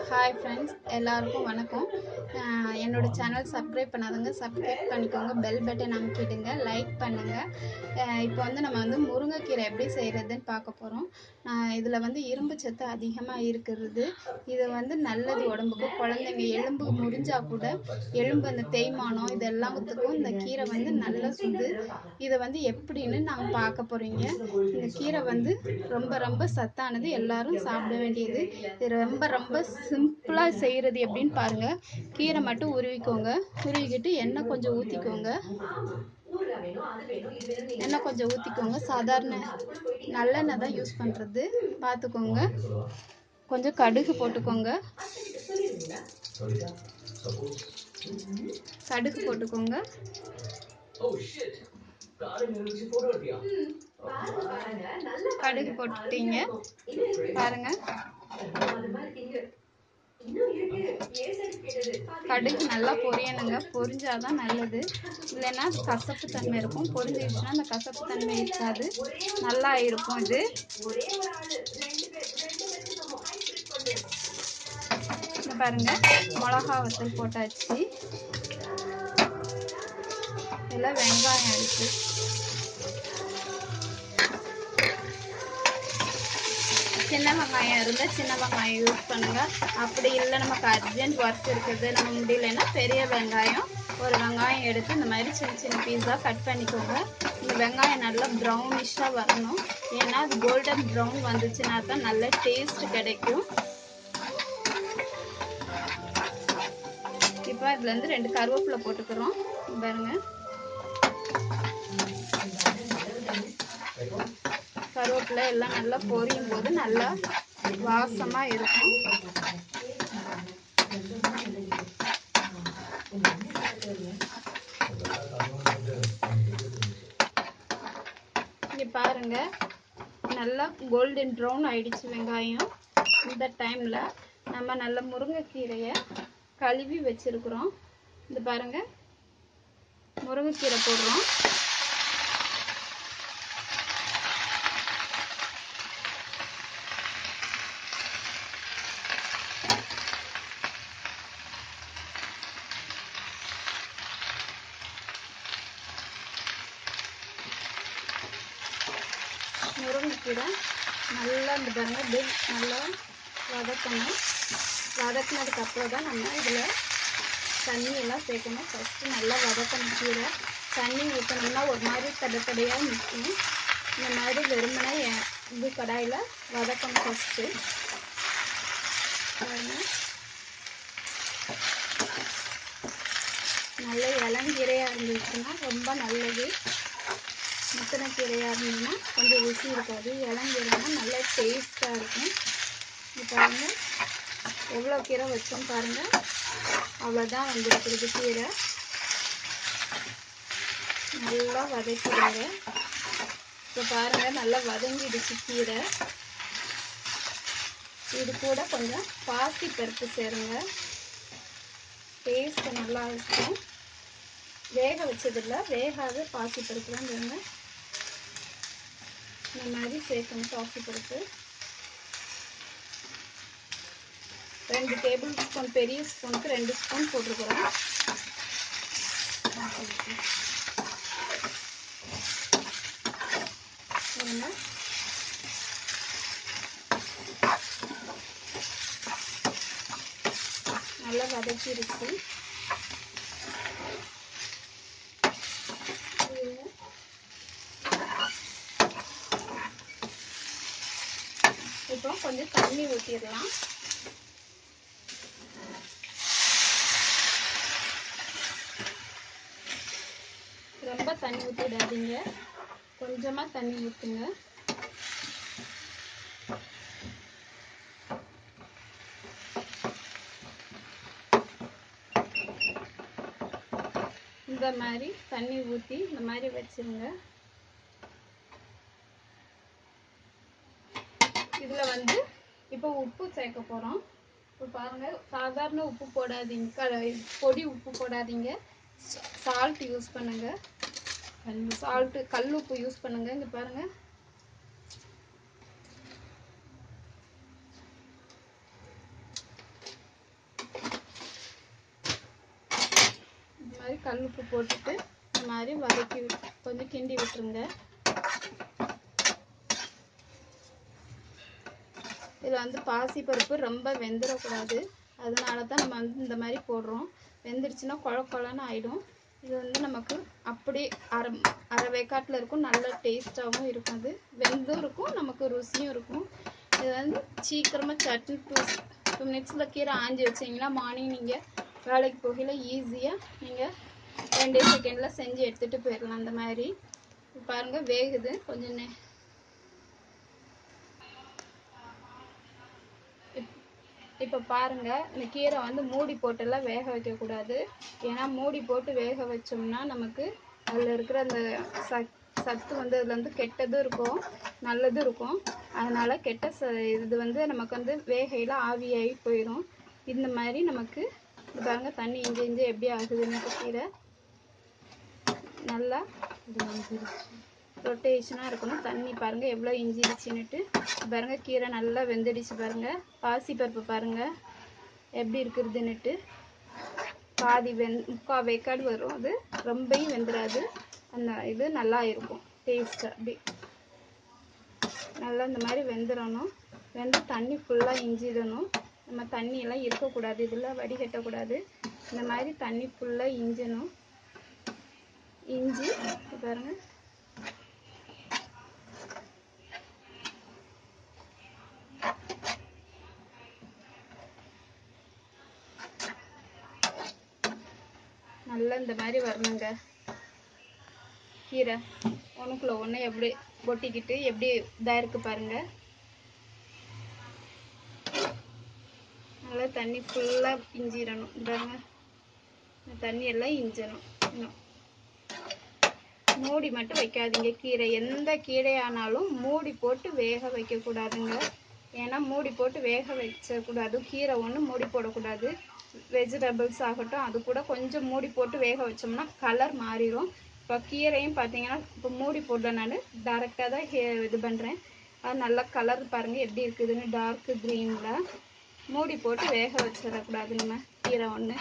hi friends எல்லாருக்கும் வணக்கம் அஹ் என்னோட சேனல் சப்ஸ்கிரைப் பண்ணாதவங்க சப்ஸ்கிரைப் பண்ணிக்கோங்க பெல் பட்டன் அமைக்கிடுங்க லைக் பண்ணுங்கள் இப்போ வந்து நம்ம வந்து முருங்கைக்கீரை எப்படி செய்கிறதுன்னு பார்க்க போகிறோம் இதில் வந்து இரும்பு சத்து அதிகமாக இருக்கிறது இது வந்து நல்லது உடம்புக்கு குழந்தைங்க எலும்பு முறிஞ்சா கூட எலும்பு அந்த தேய்மானம் இது எல்லாத்துக்கும் இந்த கீரை வந்து நல்ல சுது இதை வந்து எப்படின்னு நாங்கள் பார்க்க போகிறீங்க இந்த கீரை வந்து ரொம்ப ரொம்ப சத்தானது எல்லாரும் சாப்பிட வேண்டியது இது ரொம்ப ரொம்ப சிம்பிளாக செய்கிறது எப்படின்னு பாருங்கள் கீரை மட்டும் உருவிக்கோங்க உருவிக்கிட்டு எண்ணெய் கொஞ்சம் ஊற்றிக்கோங்க எண்ணெய் கொஞ்சம் ஊற்றிக்கோங்க சாதாரண நல்லெண்ணெய் தான் யூஸ் பண்ணுறது பார்த்துக்கோங்க கொஞ்சம் கடுகு போட்டுக்கோங்க கடுகு போட்டுக்கோங்க கடுகு போட்டுட்டீங்க பாருங்க கடுகு நல்லா பொரியணுங்க பொரிஞ்சாதான் நல்லது இல்லைன்னா கசப்பு தன்மை இருக்கும் பொரிஞ்சிடுச்சுன்னா அந்த கசப்பு தன்மை இருக்காது நல்லா இருக்கும் இது இங்க பாருங்க மிளகா வத்தல் போட்டாச்சு இதில் வெங்காயம் இருக்கு சின்ன வெங்காயம் இருந்தால் சின்ன வெங்காயம் யூஸ் பண்ணுங்க அப்படி இல்லை நமக்கு அர்ஜென்ட் ஒர்க் இருக்குது நம்ம முடியலன்னா பெரிய வெங்காயம் ஒரு வெங்காயம் எடுத்து இந்த மாதிரி சின்ன சின்ன பீஸாக கட் பண்ணிக்கோங்க இந்த வெங்காயம் நல்லா ப்ரௌனிஷாக வரணும் ஏன்னா அது கோல்டன் ப்ரௌன் வந்துச்சுன்னா தான் நல்ல டேஸ்ட் கிடைக்கும் இப்போ இதுலேருந்து ரெண்டு கருவேப்பிலை போட்டுக்கிறோம் பாருங்க கருவேப்பிலை எல்லாம் நல்லா பொரியும் போது நல்லா வாசமாக இருக்கும் இங்கே பாருங்க நல்லா கோல்டன் ப்ரௌன் ஆயிடுச்சு வெங்காயம் இந்த டைமில் நம்ம நல்ல முருங்கைக்கீரையை கழுவி வச்சிருக்கிறோம் இது பாருங்க முருங்கைக்கீரை போடுறோம் முருங்கைக்கீரை நல்லா இந்த பாருங்க அப்படியே நல்லா வதக்கணும் வதக்கினதுக்கு அப்புறம் தான் நம்ம இதில் தண்ணி எல்லாம் சேர்க்கணும் ஃபஸ்ட்டு நல்லா வதக்கணும் கீரை தண்ணி ஊற்றினோம்னா ஒரு மாதிரி தடை தடையாக நிற்கும் இந்த மாதிரி வெறுமனே எ- இது கடாயில் வதக்கணும் ஃபஸ்ட்டு பாருங்க நல்ல இளங்கீரையாக இருந்துச்சுன்னா ரொம்ப நல்லது முத்தின கீரையாக இருந்ததுன்னா கொஞ்சம் ருசி இருக்காது இளங்கீரைனா நல்ல டேஸ்ட்டாக இருக்கும் இது பாருங்கள் எவ்வளோ கீரை வச்சோம் பாருங்கள் அவ்வளோதான் வந்துருக்குறது கீரை நல்லா வதக்கிடுங்க இப்போ பாருங்கள் நல்லா வதங்கிடுச்சு கீரை இது கூட கொஞ்சம் பாசி பருப்பு சேருங்க டேஸ்ட் நல்லா இருக்கும் வேக வச்சதில்ல வேகாத பாசி பருப்பு தான் வேங்க இந்த மாதிரி சேர்க்கணும் பாசி பருப்பு ரெண்டு டேபிள் ஸ்பூன் பெரிய ஸ்பூனுக்கு ரெண்டு ஸ்பூன் போட்டிருக்கிறோம் சரிங்க நல்லா வதக்கிருச்சு இப்போ கொஞ்சம் தண்ணி ஊற்றிடலாம் ரொம்ப தண்ணி ஊற்றிடாதீங்க கொஞ்சமாக தண்ணி ஊற்றுங்க இந்த மாதிரி தண்ணி ஊற்றி இந்த மாதிரி வச்சிருங்க இதில் வந்து இப்போ உப்பு சேர்க்க போகிறோம் இப்போ பாருங்கள் சாதாரண உப்பு போடாதீங்க க- பொடி உப்பு போடாதீங்க சால்ட் யூஸ் பண்ணுங்க சால்ட்டு கல் உப்பு யூஸ் பண்ணுங்க இங்கே பாருங்கள் கல் உப்பு போட்டுட்டு இந்த மாதிரி வதக்கி விட்டு கொஞ்சம் கிண்டி விட்டுருங்க இதில் வந்து பாசிப்பருப்பு ரொம்ப வெந்துடக்கூடாது அதனால தான் நம்ம வந்து இந்த மாதிரி போடுறோம் வெந்துடுச்சுன்னா குழ குழன்னு ஆகிடும் இது வந்து நமக்கு அப்படி அரை அரை வேக்காட்டில் இருக்கும் நல்ல டேஸ்ட்டாகவும் இருக்கும் அது வெந்தும் இருக்கும் நமக்கு ருசியும் இருக்கும் இது வந்து சீக்கிரமாக சட்னி டூ டூ மினிட்ஸில் கீரை ஆஞ்சி வச்சிங்கன்னா மார்னிங் நீங்கள் வேலைக்கு போகையில் ஈஸியாக நீங்கள் ரெண்டே செகண்டில் செஞ்சு எடுத்துகிட்டு போயிடலாம் அந்த மாதிரி பாருங்கள் வேகுது கொஞ்சம் நே இப்போ பாருங்க இந்த கீரை வந்து மூடி போட்டெல்லாம் வேக வைக்கக்கூடாது ஏன்னா மூடி போட்டு வேக வச்சோம்னா நமக்கு அதில் இருக்கிற அந்த சத் சத்து வந்து அதில் வந்து கெட்டதும் இருக்கும் நல்லதும் இருக்கும் அதனால் கெட்ட ச இது வந்து நமக்கு வந்து வேகையில் ஆவியாகி போயிடும் இந்த மாதிரி நமக்கு இது பாருங்க தண்ணி இஞ்சி இஞ்சி எப்படி ஆகுதுன்னு கீரை நல்லா ரொட்டேஷனாக இருக்கணும் தண்ணி பாருங்கள் எவ்வளோ இஞ்சிடுச்சுன்னுட்டு பாருங்கள் கீரை நல்லா வெந்துடுச்சு பாருங்கள் பாசிப்பருப்பு பாருங்கள் எப்படி இருக்குதுன்னுட்டு பாதி வெந் முக்கால் வேக்காடு வரும் அது ரொம்பவும் வெந்துடாது அந்த இது நல்லா இருக்கும் டேஸ்ட்டு அப்படி நல்லா இந்த மாதிரி வெந்துடணும் வெந்து தண்ணி ஃபுல்லாக இஞ்சிடணும் நம்ம தண்ணியெல்லாம் இருக்கக்கூடாது இதில் வடிகட்டக்கூடாது இந்த மாதிரி தண்ணி ஃபுல்லாக இஞ்சணும் இஞ்சி பாருங்கள் நல்லா இந்த மாதிரி வரணுங்க கீரை ஒன்றுக்குள்ள ஒன்று எப்படி ஒட்டிக்கிட்டு எப்படி இதாக இருக்கு பாருங்க நல்லா தண்ணி ஃபுல்லாக இஞ்சிடணும் பாருங்க இந்த தண்ணி எல்லாம் இஞ்சணும் இன்னும் மூடி மட்டும் வைக்காதீங்க கீரை எந்த கீரையானாலும் மூடி போட்டு வேக வைக்கக்கூடாதுங்க ஏன்னா மூடி போட்டு வேக வச்சக்கூடாது கீரை ஒன்று மூடி போடக்கூடாது வெஜிடபிள்ஸ் ஆகட்டும் அது கூட கொஞ்சம் மூடி போட்டு வேக வச்சோம்னா கலர் மாறிடும் இப்போ கீரையும் பார்த்தீங்கன்னா இப்போ மூடி போடல நான் டேரெக்டாக தான் ஹே- இது பண்ணுறேன் அது நல்லா கலர் பாருங்கள் எப்படி இருக்குதுன்னு டார்க் க்ரீனில் மூடி போட்டு வேக வச்சிடக்கூடாது நம்ம கீரை ஒன்று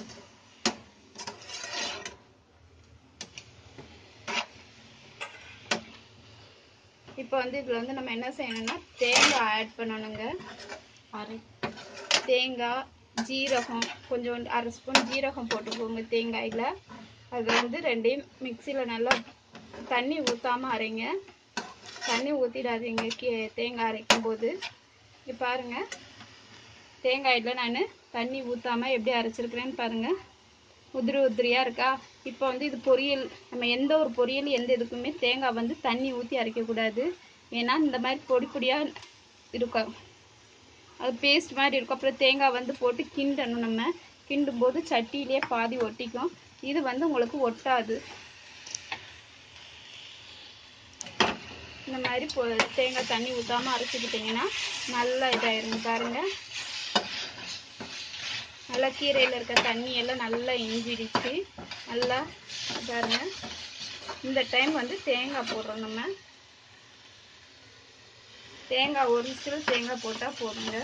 இப்போ வந்து இதில் வந்து நம்ம என்ன செய்யணும்னா தேங்காய் ஆட் பண்ணணுங்க அரை தேங்காய் ஜீரகம் கொஞ்சம் அரை ஸ்பூன் ஜீரகம் போட்டுக்கோங்க தேங்காயில் அது வந்து ரெண்டையும் மிக்சியில் நல்லா தண்ணி ஊற்றாமல் அரைங்க தண்ணி ஊற்றிடாதீங்க கீ தேங்காய் அரைக்கும் போது இப்போ பாருங்கள் தேங்காயில் நான் தண்ணி ஊற்றாமல் எப்படி அரைச்சிருக்கிறேன்னு பாருங்கள் உதிரி உதிரியாக இருக்கா இப்போ வந்து இது பொரியல் நம்ம எந்த ஒரு பொரியல் எந்த இதுக்குமே தேங்காய் வந்து தண்ணி ஊற்றி அரைக்கக்கூடாது ஏன்னா இந்த மாதிரி பொடி பொடியாக இருக்கும் அது பேஸ்ட் மாதிரி இருக்கும் அப்புறம் தேங்காய் வந்து போட்டு கிண்டணும் நம்ம கிண்டும் போது சட்டியிலே பாதி ஒட்டிக்கும் இது வந்து உங்களுக்கு ஒட்டாது இந்த மாதிரி பொ தேங்காய் தண்ணி ஊற்றாமல் அரைச்சிக்கிட்டிங்கன்னா நல்லா இதாயிருங்க பாருங்க நல்லா கீரையில் இருக்க தண்ணி எல்லாம் நல்லா இஞ்சிடுச்சு நல்லா பாருங்க இந்த டைம் வந்து தேங்காய் போடுறோம் நம்ம தேங்காய் ஒரு சிறு தேங்காய் போட்டால் போதுங்க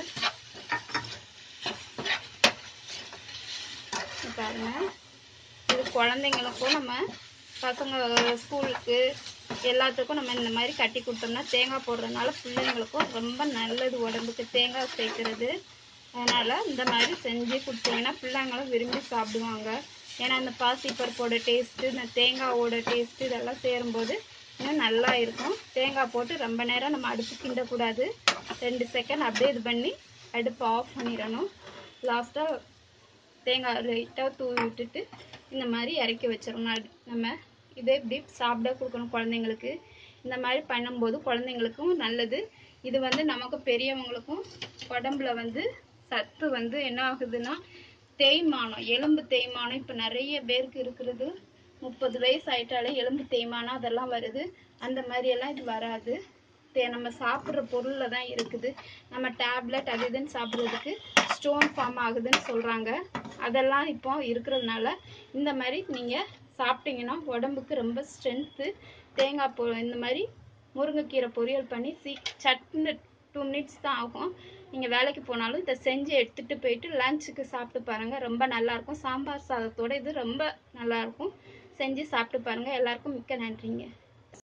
இது பாருங்க இது குழந்தைங்களுக்கும் நம்ம பசங்க ஸ்கூலுக்கு எல்லாத்துக்கும் நம்ம இந்த மாதிரி கட்டி கொடுத்தோம்னா தேங்காய் போடுறதுனால பிள்ளைங்களுக்கும் ரொம்ப நல்லது உடம்புக்கு தேங்காய் சேர்க்கறது அதனால் இந்த மாதிரி செஞ்சு கொடுத்தீங்கன்னா பிள்ளைங்களும் விரும்பி சாப்பிடுவாங்க ஏன்னா அந்த பாசிப்பருப்போட டேஸ்ட்டு இந்த தேங்காவோட டேஸ்ட்டு இதெல்லாம் சேரும்போது இன்னும் நல்லா இருக்கும் தேங்காய் போட்டு ரொம்ப நேரம் நம்ம அடுப்பு கிண்டக்கூடாது ரெண்டு செகண்ட் அப்படியே இது பண்ணி அடுப்பு ஆஃப் பண்ணிடணும் லாஸ்ட்டாக தேங்காய் லைட்டாக தூவி விட்டுட்டு இந்த மாதிரி இறக்கி வச்சிடணும் அடு- நம்ம இதே இப்படி சாப்பிட கொடுக்கணும் குழந்தைங்களுக்கு இந்த மாதிரி பண்ணும்போது குழந்தைங்களுக்கும் நல்லது இது வந்து நமக்கு பெரியவங்களுக்கும் உடம்புல வந்து சத்து வந்து என்ன ஆகுதுன்னா தேய்மானம் எலும்பு தேய்மானம் இப்போ நிறைய பேருக்கு இருக்கிறது முப்பது வயசு ஆயிட்டாலே எலும்பு தேய்மானம் அதெல்லாம் வருது அந்த மாதிரி எல்லாம் இது வராது தே நம்ம சாப்பிட்ற பொருளில் தான் இருக்குது நம்ம டேப்லெட் அது இதுன்னு சாப்பிட்றதுக்கு ஸ்டோன் ஃபார்ம் ஆகுதுன்னு சொல்கிறாங்க அதெல்லாம் இப்போ இருக்கிறதுனால இந்த மாதிரி நீங்கள் சாப்பிட்டீங்கன்னா உடம்புக்கு ரொம்ப ஸ்ட்ரென்த்து தேங்காய் பொ இந்த மாதிரி முருங்கைக்கீரை பொரியல் பண்ணி சீ சட்னு டூ மினிட்ஸ் தான் ஆகும் நீங்கள் வேலைக்கு போனாலும் இதை செஞ்சு எடுத்துகிட்டு போயிட்டு லஞ்சுக்கு சாப்பிட்டு பாருங்கள் ரொம்ப நல்லாயிருக்கும் சாம்பார் சாதத்தோட இது ரொம்ப நல்லாயிருக்கும் செஞ்சு சாப்பிட்டு பாருங்கள் எல்லாருக்கும் மிக்க நன்றிங்க